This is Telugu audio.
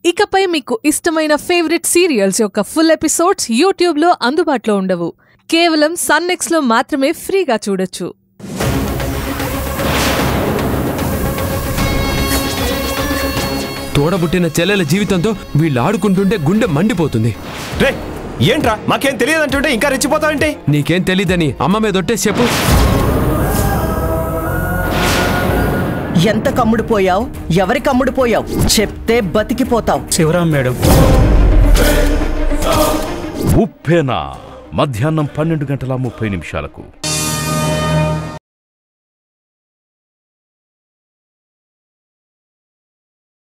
ఇకపై మీకు ఇష్టమైన ఫేవరెట్ సీరియల్స్ యొక్క ఫుల్ ఎపిసోడ్స్ యూట్యూబ్లో అందుబాటులో ఉండవు కేవలం సన్నెక్స్లో మాత్రమే ఫ్రీగా చూడొచ్చు తోడబుట్టిన చెల్లెల జీవితంతో వీళ్ళు ఆడుకుంటుంటే గుండె మండిపోతుంది రే ఏంట్రా మాకేం తెలియదంటుంటే ఇంకా రెచ్చిపోతావేంటి నీకేం తెలీదని అమ్మ మీద ఒట్టేసి చెప్పు ఎంత కమ్ముడు పోయావు ఎవరి కమ్ముడు పోయావు చెప్తే బతికిపోతావు శివరాం మేడం ఉప్పేనా మధ్యాహ్నం పన్నెండు గంటల ముప్పై నిమిషాలకు